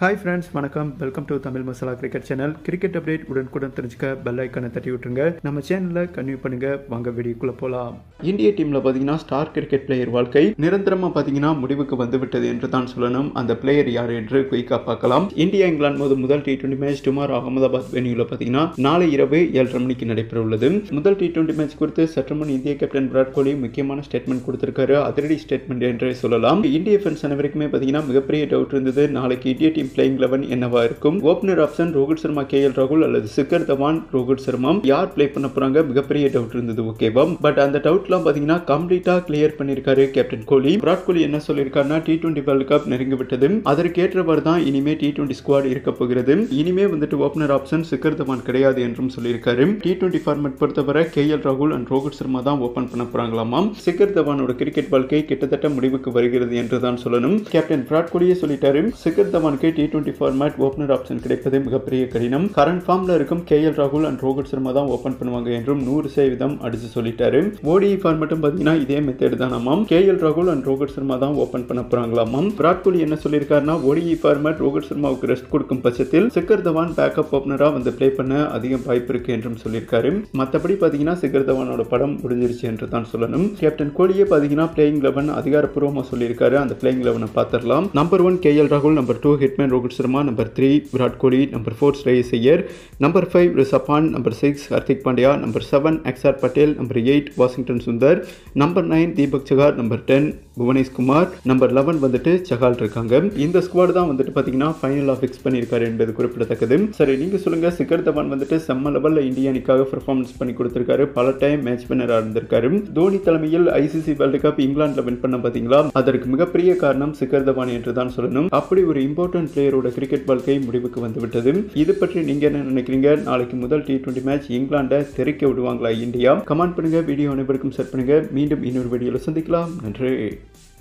hi friends வணக்கம் welcome to Tamil masala cricket channel cricket update உடனுக்குடன் தெரிஞ்சுக்க பெல் ஐக்கனை தட்டி விட்டுருங்க நம்ம சேனலில் கன்வியூ பண்ணுங்க வாங்க வீடியோக்குள்ளே போகலாம் இந்திய டீமில் பார்த்தீங்கன்னா ஸ்டார் கிரிக்கெட் பிளேயர் வாழ்க்கை நிரந்தரமாக பார்த்தீங்கன்னா முடிவுக்கு வந்துவிட்டது என்று தான் சொல்லணும் அந்த பிளேயர் யார் என்று குயிக்காக பார்க்கலாம் இந்தியா இங்கிலாந்து மோதும் முதல் T twenty match tomorrow Ahmedabad வெனியூவில் பார்த்தீங்கன்னா நாளை இரவு ஏழரை மணிக்கு நடைபெற உள்ளது முதல் டி டுவெண்ட்டி மேட்ச் குறித்து சற்று முன் இந்திய கேப்டன் விராட் கோலி முக்கியமான ஸ்டேட்மெண்ட் கொடுத்திருக்காரு அதிரடி ஸ்டேட்மெண்ட் என்றே சொல்லலாம் இந்திய ஃபேன்ஸ் அனைவருக்குமே பார்த்தீங்கன்னா மிகப்பெரிய டவுட் இருந்தது நாளைக்கு இந்திய டீம் பிளேயிங் லெவன் என்னவா இருக்கும் opener option Rohit Sharma K L ராகுல் அல்லது சிக்கர் தவான் ரோஹித் சர்மா யார் ப்ளே பண்ண போறாங்க மிகப்பெரிய டவுட் இருந்தது ஓகேவா பட் அந்த டவுட்லாம் பார்த்தீங்கன்னா கம்ப்ளீட்டா கிளியர் பண்ணியிருக்காரு கேப்டன் கோலி விராட் கோலி என்ன சொல்லியிருக்காருன்னா டி டுவெண்ட்டி வேர்ல்டு கப் நெருங்கி விட்டது அதற்கேற்றவர் தான் இனிமே டி டுவெண்ட்டி ஸ்குவாட் இருக்க போகிறது இனிமே வந்துட்டு ஓப்பனர் ஆப்ஷன் சிக்கர் தவான் கிடையாது என்றும் சொல்லியிருக்காரு டி டுவெண்ட்டி ஃபார்மேட் பொறுத்தவரை கே எல் ராகுல் அண்ட் ரோஹித் சர்மா தான் ஓப்பன் பண்ண போறாங்களாமாம் சிக்கர் தவானோட கிரிக்கெட் வாழ்க்கை கிட்டத்தட்ட முடிவுக்கு வருகிறது என்று தான் சொல்லணும் கேப்டன் விராட் கோலியே சொல்லிட்டாரு சிக்கர் தவானுக்கு T twenty format opener option கிடைப்பது மிகப்பெரிய கடினம் கரண்ட் ஃபார்ம்ல இருக்கும் கே எல் ராகுல் அண்ட் ரோஹித் சர்மா தான் ஓப்பன் பண்ணுவாங்க என்றும் நூறு சதவீதம் அடிச்சு சொல்லிட்டாரு ஓடிஐ ஃபார்மேட்டும் பார்த்தீங்கன்னா இதே மெத்தட் தானாமாம் கே எல் ராகுல் அண்ட் ரோஹித் சர்மா தான் ஓப்பன் பண்ண போறாங்களாமாம் விராட் கோலி என்ன சொல்லியிருக்காருன்னா ஓடிஐ ஃபார்மேட் ரோஹித் சர்மாவுக்கு ரெஸ்ட் கொடுக்கும் பட்சத்தில் சிக்கர் தவான் பேக்கப் ஓப்பனரா வந்து ப்ளே பண்ண அதிக வாய்ப்பு இருக்கு என்றும் சொல்லியிருக்காரு மற்றபடி பார்த்தீங்கன்னா சிக்கர் தவானோட படம் முடிஞ்சிருச்சு என்று தான் சொல்லணும் கேப்டன் கோலியே பார்த்தீங்கன்னா பிளேயிங் லெவன் அதிகாரப்பூர்வமாக சொல்லியிருக்காரு அந்த பிளேயிங் லெவனை பார்த்துடலாம் நம்பர் ஒன் கே எல் ராகுல் number two hitman Rohit Sharma number three Virat Kohli number four Shreyas Iyer number five Rishabh Pant number six Hardik Pandya number seven Axar Patel number eight Washington Sundar number nine Deepak Chahar number ten Bhuvnesh Kumar number eleven வந்துட்டு சகால் இருக்காங்க இந்த ஸ்குவாட் தான் வந்துட்டு பார்த்தீங்கன்னா ஃபைனலாக ஃபிக்ஸ் பண்ணியிருக்காரு என்பது குறிப்பிடத்தக்கது சரி நீங்கள் சொல்லுங்கள் சிக்கர் தவான் வந்துட்டு செம்ம லெவலில் இந்திய அணிக்காக பெர்ஃபார்மன்ஸ் பண்ணி கொடுத்துருக்காரு பல டைம் மேட்ச் வின்னராக இருந்திருக்காரு தோனி தலைமையில் ஐசிசி வேர்ல்டு கப் இங்கிலாந்தில் வின் பண்ண பார்த்தீங்களா அதற்கு மிகப்பெரிய காரணம் சிக்கர் தவான் என்று தான் சொல்லணும் அப்படி ஒரு இம்பார்ட்டன்ட் பிளேயரோட கிரிக்கெட் வாழ்க்கை முடிவுக்கு வந்துவிட்டது இது பற்றி நீங்க என்ன நினைக்கிறீங்க நாளைக்கு முதல் டி டுவெண்ட்டி மேட்ச் இங்கிலாண்டை தெரிக்க விடுவாங்களா இந்தியா கமெண்ட் பண்ணுங்க வீடியோ அனைவருக்கும் செட் பண்ணுங்க மீண்டும் இன்னொரு வீடியோவில் சந்திக்கலாம் நன்றி